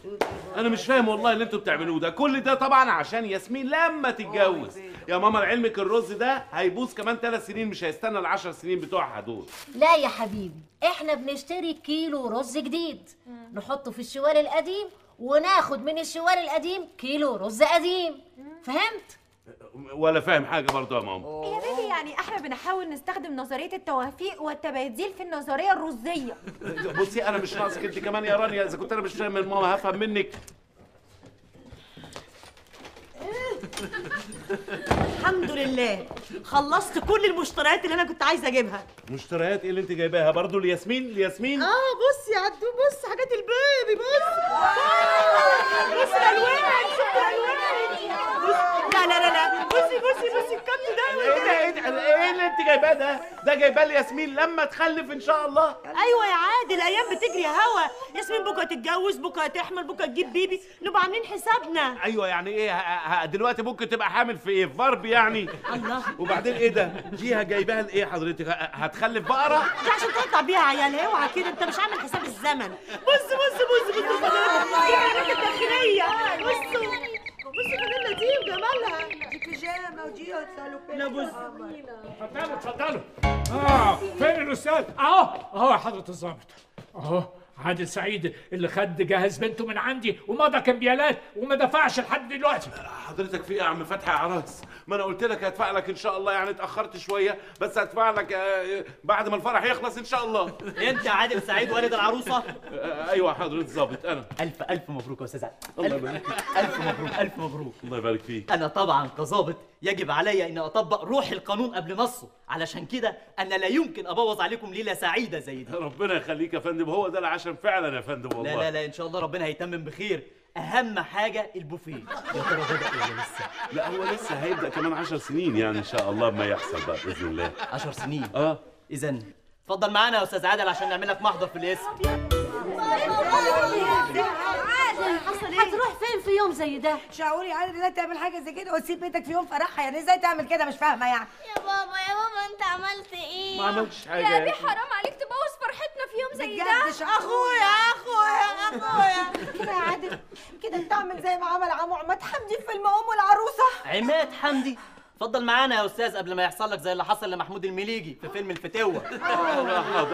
انا مش فاهم والله اللي انتوا بتعملوه ده كل ده طبعا عشان ياسمين لما تتجوز يا ماما لعلمك الرز ده هيبوظ كمان ثلاث سنين مش هيستنى العشر سنين بتوعها دول لا يا حبيبي احنا بنشتري كيلو رز جديد نحطه في الشوال القديم وناخد من الشوال القديم كيلو رز قديم فهمت ولا فاهم حاجه برضه يا ماما يا بيبي يعني احنا بنحاول نستخدم نظريه التوافيق والتباديل في النظريه الرزيه بصي انا مش ناقصك انت كمان يا رانيا اذا كنت انا مش فاهم من ماما هفهم منك الحمد لله خلصت كل المشتريات اللي انا كنت عايزه اجيبها مشتريات ايه اللي انت جايباها برضه لياسمين لياسمين اه بص يا عدو بص حاجات البيبي بص بص الالوان شوف الالوان بص لا لا لا لا بصي بصي بصي الكت ده ايه ده ايه ده ايه اللي انت جايباه ده ده جايباه لياسمين لما تخلف ان شاء الله ايوه يا عادل الايام بتجري هوا ياسمين بكره تتجوز بكره تحمل بكره تجيب بيبي نبقى عاملين حسابنا ايوه يعني ايه ه- ه- دلوقتي ممكن تبقى حامل في ايه في ضرب يعني الله وبعدين ايه ده دي جايباها لايه حضرتك ه- هتخلف بقره دي عشان تقطع بيها عيالها اوعى كده انت مش عامل حساب الزمن بص بص بص بص بص دي حاجات الداخليه بصوا بص الفانيلا دي وجمالها دي بيجامه ودي لا بص اتفضلوا اتفضلوا اه فين الاستاذ اهو اهو يا حضره الضابط اهو عادل سعيد اللي خد جهاز بنته من عندي ومضى كمبيالات وما دفعش لحد دلوقتي حضرتك في ايه يا عم فتحي عراس ما انا قلت لك هدفع لك ان شاء الله يعني اتاخرت شويه بس هدفع لك آه، بعد ما الفرح يخلص ان شاء الله انت عادل سعيد والد العروسه آه، ايوه حضرتك ظابط انا الف الف مبروك يا استاذ عادل الله ألف- يبارك الف مبروك الف مبروك الله يبارك فيك انا طبعا كظابط يجب علي اني اطبق روح القانون قبل نصه علشان كده انا لا يمكن ابوظ عليكم ليله سعيده زي دي ربنا يخليك يا فندم هو ده العشم فعلا يا فندم والله لا لا لا ان شاء الله ربنا هيتمم بخير اهم حاجه البوفيه يا ترى بدا ولا لسه لا هو لسه هيبدا كمان 10 سنين يعني ان شاء الله ما يحصل بقى باذن الله 10 سنين اه اذا اتفضل معانا يا استاذ عادل عشان نعمل لك محضر في الاسم هتروح فين في يوم زي ده شعوري يعني ازاي تعمل حاجه زي كده وتسيب بيتك في يوم فرحها يعني ازاي تعمل كده مش فاهمه يعني يا بابا يا بابا انت عملت ايه ما عملتش حاجه يا يا بيه أخي. حرام عليك تبوظ فرحتنا في يوم زي ده بجد اخويا اخويا اخويا كده يا عادل كده انت عامل زي ما عمل عمو عماد حمدي في فيلم ام العروسه عماد حمدي اتفضل معانا يا استاذ قبل ما يحصل لك زي اللي حصل لمحمود المليجي في فيلم الفتوه حاضر